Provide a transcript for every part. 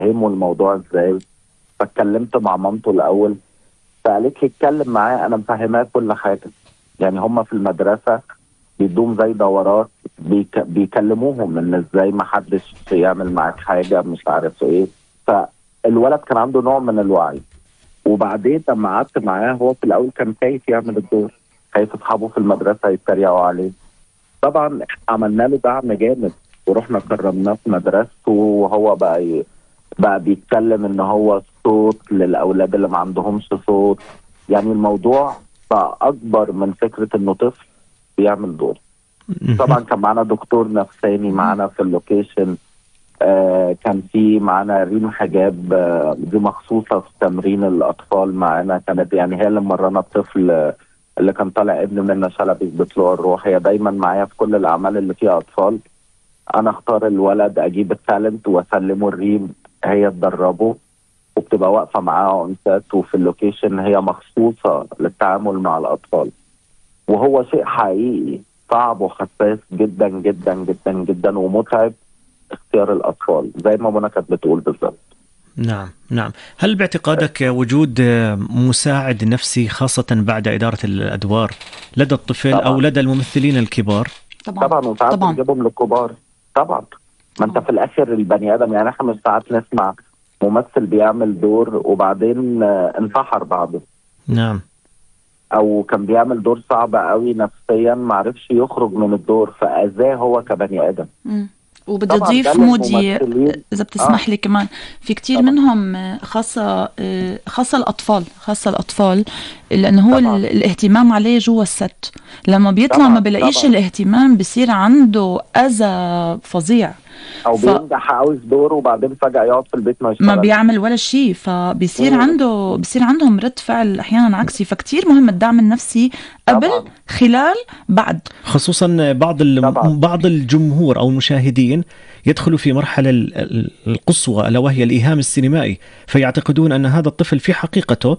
افهمه الموضوع ازاي فاتكلمت مع مامته الاول فقالت لي اتكلم معاه انا مفهماه كل حاجه يعني هم في المدرسه بيدوم زي دورات بيك بيكلموهم ان ازاي ما حدش يعمل معاك حاجه مش عارف ايه فالولد كان عنده نوع من الوعي وبعدين لما قعدت معاه هو في الاول كان خايف يعمل الدور خايف اصحابه في المدرسه يتريقوا عليه طبعا عملنا له دعم جامد ورحنا كرمناه في مدرسته وهو بقى ي... بقى بيتكلم ان هو صوت للاولاد اللي ما عندهمش صوت يعني الموضوع بقى اكبر من فكره انه طفل بيعمل دور طبعا كان معانا دكتور نفساني معانا في اللوكيشن آه كان في معانا ريم حجاب آه دي مخصوصه في تمرين الاطفال معانا كانت يعني هي اللي مرنا الطفل آه اللي كان طالع ابن منى شلبي بطلوع الروح هي دايما معايا في كل الاعمال اللي فيها اطفال انا اختار الولد اجيب التالنت واسلمه الريم هي تدربه وبتبقى واقفه معاه اونسات وفي اللوكيشن هي مخصوصه للتعامل مع الاطفال وهو شيء حقيقي صعب وحساس جدا جدا جدا جدا ومتعب اختيار الاطفال زي ما منى كانت بتقول بالظبط نعم نعم هل باعتقادك وجود مساعد نفسي خاصة بعد إدارة الأدوار لدى الطفل طبعا. أو لدى الممثلين الكبار طبعا طبعا وساعات بنجيبهم للكبار طبعا ما انت في الاخر البني ادم يعني احنا مش ساعات نسمع ممثل بيعمل دور وبعدين انتحر بعده نعم او كان بيعمل دور صعب قوي نفسيا ما عرفش يخرج من الدور فاذاه هو كبني ادم م. وبدي اضيف مودي اذا بتسمح آه. لي كمان في كتير طبعا. منهم خاصه خاصه الاطفال خاصه الاطفال لانه هو طبعا. الاهتمام عليه جوا الست لما بيطلع طبعا. ما بلاقيش الاهتمام بصير عنده اذى فظيع او ف... بينجح عاوز دوره وبعدين فجاه يقعد في البيت ما يشتغل ما بيعمل ولا شيء فبيصير مم. عنده بيصير عندهم رد فعل احيانا عكسي فكتير مهم الدعم النفسي قبل طبعا. خلال بعد خصوصا بعض طبعا. بعض الجمهور او المشاهدين يدخلوا في مرحله القصوى الا وهي الايهام السينمائي فيعتقدون ان هذا الطفل في حقيقته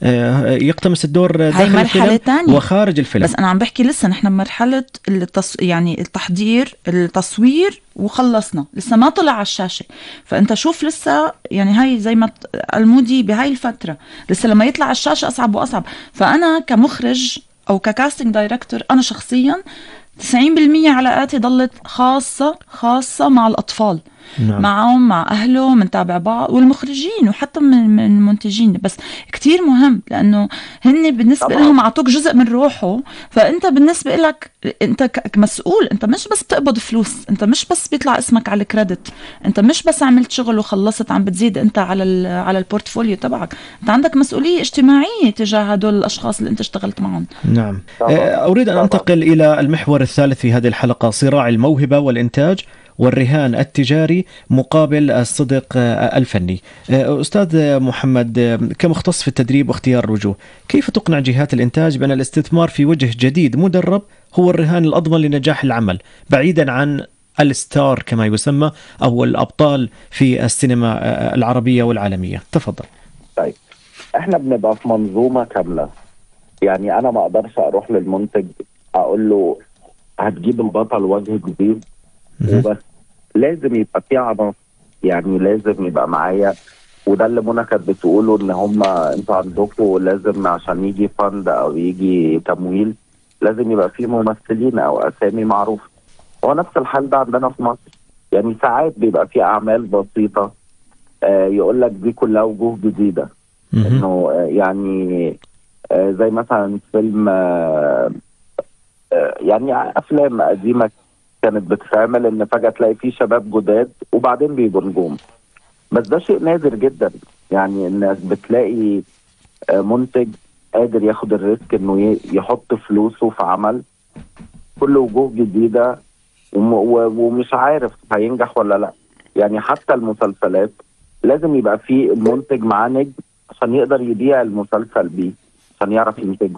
يقتمس الدور داخل مرحلة الفيلم تانية. وخارج الفيلم بس انا عم بحكي لسه نحن بمرحله التص... يعني التحضير التصوير وخلصنا لسه ما طلع على الشاشه فانت شوف لسه يعني هاي زي ما المودي بهاي الفتره لسه لما يطلع على الشاشه اصعب واصعب فانا كمخرج او ككاستنج دايركتور انا شخصيا 90% علاقاتي ضلت خاصه خاصه مع الاطفال نعم. معهم مع اهله بنتابع بعض والمخرجين وحتى من من المنتجين بس كتير مهم لانه هن بالنسبه طبعا. لهم اعطوك جزء من روحه فانت بالنسبه لك انت كمسؤول انت مش بس بتقبض فلوس انت مش بس بيطلع اسمك على الكريدت انت مش بس عملت شغل وخلصت عم بتزيد انت على على البورتفوليو تبعك انت عندك مسؤوليه اجتماعيه تجاه هدول الاشخاص اللي انت اشتغلت معهم نعم طبعا. اريد ان انتقل الى المحور الثالث في هذه الحلقه صراع الموهبه والانتاج والرهان التجاري مقابل الصدق الفني أستاذ محمد كمختص في التدريب واختيار الوجوه كيف تقنع جهات الإنتاج بأن الاستثمار في وجه جديد مدرب هو الرهان الأضمن لنجاح العمل بعيدا عن الستار كما يسمى أو الأبطال في السينما العربية والعالمية تفضل طيب احنا بنبقى في منظومة كاملة يعني أنا ما أقدرش أروح للمنتج أقول له هتجيب البطل وجه جديد وبس لازم يبقى في عناصر يعني لازم يبقى معايا وده اللي منى كانت بتقوله ان هم انتوا عندكم لازم عشان يجي فند او يجي تمويل لازم يبقى في ممثلين او اسامي معروفه هو نفس الحال ده عندنا في مصر يعني ساعات بيبقى في اعمال بسيطه آه يقول لك دي كلها وجوه جديده انه آه يعني آه زي مثلا فيلم آه آه يعني افلام قديمه كانت بتتعمل ان فجاه تلاقي في شباب جداد وبعدين بيبقوا نجوم بس ده شيء نادر جدا يعني الناس بتلاقي منتج قادر ياخد الريسك انه يحط فلوسه في عمل كل وجوه جديده ومش عارف هينجح ولا لا يعني حتى المسلسلات لازم يبقى في المنتج معاه نجم عشان يقدر يبيع المسلسل بيه عشان يعرف ينتجه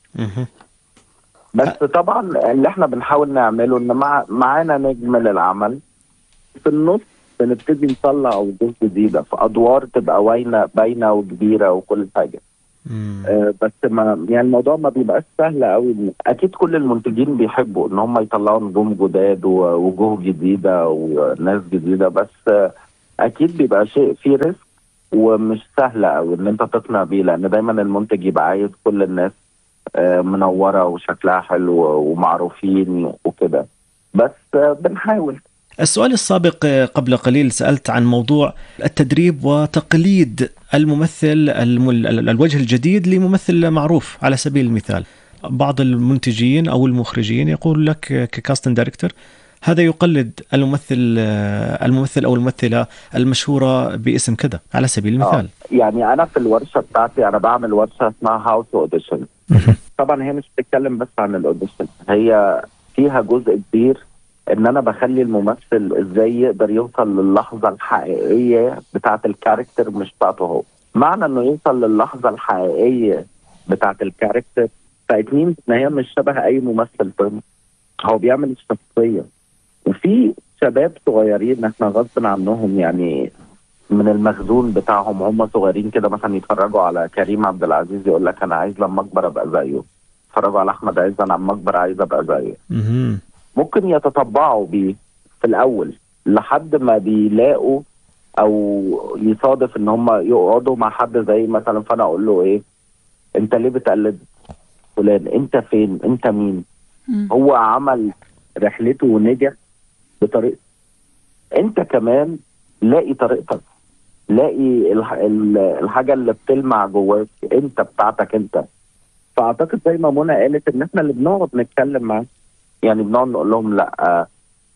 بس طبعا اللي احنا بنحاول نعمله ان مع معانا نجم للعمل في النص بنبتدي نطلع وجوه جديده في ادوار تبقى باينه باينه وكبيره وكل حاجه آه بس ما يعني الموضوع ما بيبقاش سهل قوي اكيد كل المنتجين بيحبوا ان هم يطلعوا نجوم جداد ووجوه جديده وناس جديده بس آه اكيد بيبقى شيء فيه ريسك ومش سهل قوي ان انت تقنع بيه لان دايما المنتج يبقى عايز كل الناس آه، منوره وشكلها حلو ومعروفين وكده بس آه، بنحاول السؤال السابق قبل قليل سألت عن موضوع التدريب وتقليد الممثل الوجه الجديد لممثل معروف على سبيل المثال بعض المنتجين أو المخرجين يقول لك ككاستن دايركتور هذا يقلد الممثل الممثل او الممثله المشهوره باسم كذا على سبيل المثال آه. يعني انا في الورشه بتاعتي انا بعمل ورشه اسمها هاوس اوديشن طبعا هي مش بتتكلم بس عن الاوديشن هي فيها جزء كبير ان انا بخلي الممثل ازاي يقدر يوصل للحظه الحقيقيه بتاعه الكاركتر مش بتاعته هو معنى انه يوصل للحظه الحقيقيه بتاعه الكاركتر فاتنين ان هي مش شبه اي ممثل فيلم هو بيعمل الشخصيه وفي شباب صغيرين احنا غصب عنهم يعني من المخزون بتاعهم هم صغيرين كده مثلا يتفرجوا على كريم عبد العزيز يقول لك انا عايز لما اكبر ابقى زيه يتفرجوا على احمد عز انا لما اكبر عايز ابقى زيه ممكن يتطبعوا بيه في الاول لحد ما بيلاقوا او يصادف ان هم يقعدوا مع حد زي مثلا فانا اقول له ايه انت ليه بتقلد فلان انت فين انت مين مم. هو عمل رحلته ونجح بطريقته انت كمان لاقي طريقتك لاقي الحاجه اللي بتلمع جواك انت بتاعتك انت فاعتقد زي ما منى قالت ان احنا اللي بنقعد نتكلم معاه يعني بنقعد نقول لهم لا آه,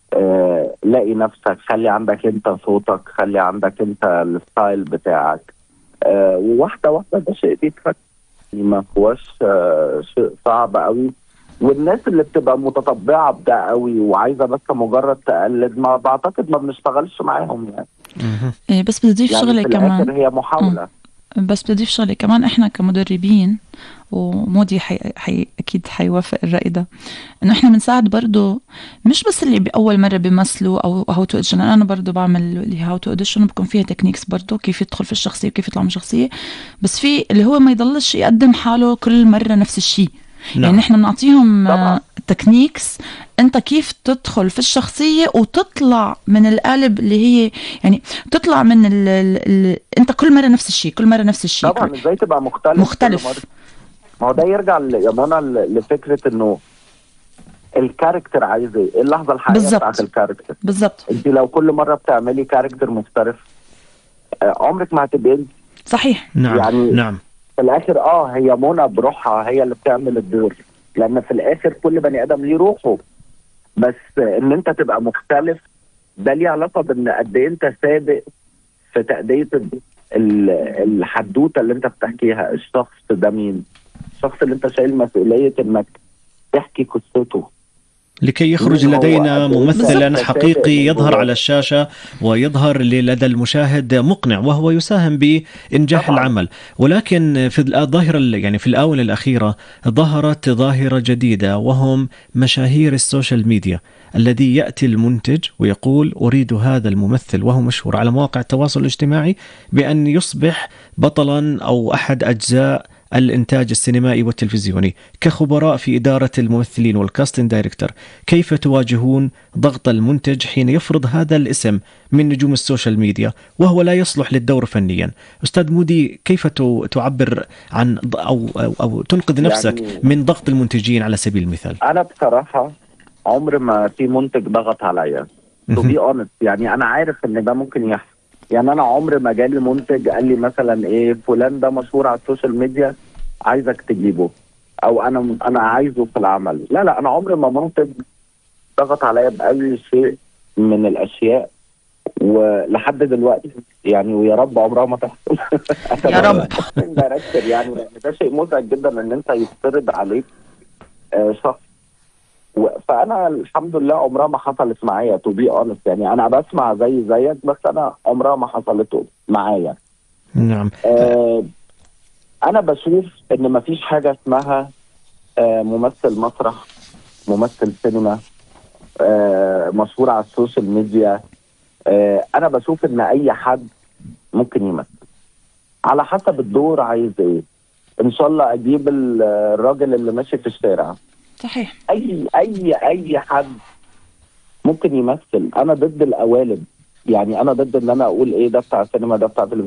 آه لاقي نفسك خلي عندك انت صوتك خلي عندك انت الستايل بتاعك آه وواحده واحده ده شيء بيتفك ما هوش آه شيء صعب قوي والناس اللي بتبقى متطبعه بده قوي وعايزه بس مجرد تقلد ما بعتقد ما بنشتغلش معاهم يعني إيه بس بدي اضيف يعني شغله كمان هي محاوله بس بدي اضيف شغله كمان احنا كمدربين ومودي حي... حي... اكيد حيوافق الراي ده انه احنا بنساعد برضه مش بس اللي باول مره بيمثلوا او هاو تو اوديشن انا برضه بعمل اللي هاو تو اوديشن بكون فيها تكنيكس برضه كيف يدخل في الشخصيه وكيف يطلع من الشخصيه بس في اللي هو ما يضلش يقدم حاله كل مره نفس الشيء نعم. يعني نحن بنعطيهم تكنيكس انت كيف تدخل في الشخصيه وتطلع من القالب اللي هي يعني تطلع من ال ال انت كل مره نفس الشيء كل مره نفس الشيء طبعا ازاي تبقى مختلف مختلف ما هو ده يرجع يا منى لفكره انه الكاركتر عايز ايه؟ ايه اللحظه الحقيقيه بتاعت الكاركتر؟ بالظبط انت لو كل مره بتعملي كاركتر مختلف آه، عمرك ما هتبقي انت صحيح نعم يعني نعم في الاخر اه هي منى بروحها هي اللي بتعمل الدور لان في الاخر كل بني ادم ليه روحه بس ان انت تبقى مختلف ده ليه علاقه بان قد ايه انت سابق في تاديه الحدوته اللي انت بتحكيها الشخص ده مين الشخص اللي انت شايل مسؤوليه انك تحكي قصته لكي يخرج لدينا ممثلا حقيقي يظهر على الشاشة ويظهر لدى المشاهد مقنع وهو يساهم بإنجاح طبعا. العمل ولكن في الظاهرة يعني في الآونة الأخيرة ظهرت ظاهرة جديدة وهم مشاهير السوشيال ميديا الذي يأتي المنتج ويقول أريد هذا الممثل وهو مشهور على مواقع التواصل الاجتماعي بأن يصبح بطلا أو أحد أجزاء الإنتاج السينمائي والتلفزيوني كخبراء في إدارة الممثلين والكاستن دايركتور كيف تواجهون ضغط المنتج حين يفرض هذا الاسم من نجوم السوشيال ميديا وهو لا يصلح للدور فنيا أستاذ مودي كيف تعبر عن أو, أو, أو تنقذ نفسك يعني من ضغط المنتجين على سبيل المثال أنا بصراحة عمر ما في منتج ضغط عليا تو بي اونست يعني انا عارف ان ده ممكن يحصل يعني انا عمر ما جالي منتج قال لي مثلا ايه فلان ده مشهور على السوشيال ميديا عايزك تجيبه او انا انا عايزه في العمل لا لا انا عمري ما منتج ضغط عليا باي شيء من الاشياء ولحد دلوقتي يعني ويا رب عمرها ما تحصل يا رب يعني ده شيء مزعج جدا ان انت يفترض عليك آه، شخص فانا الحمد لله عمرها ما حصلت معايا تو بي اونست يعني انا بسمع زي زيك بس انا عمرها ما حصلت معايا نعم آه انا بشوف ان ما فيش حاجه اسمها آه ممثل مسرح ممثل سينما آه مشهور على السوشيال ميديا آه انا بشوف ان اي حد ممكن يمثل على حسب الدور عايز ايه ان شاء الله اجيب الراجل اللي ماشي في الشارع صحيح اي اي اي حد ممكن يمثل انا ضد القوالب يعني انا ضد ان انا اقول ايه ده بتاع سينما ده بتاع تلفزيون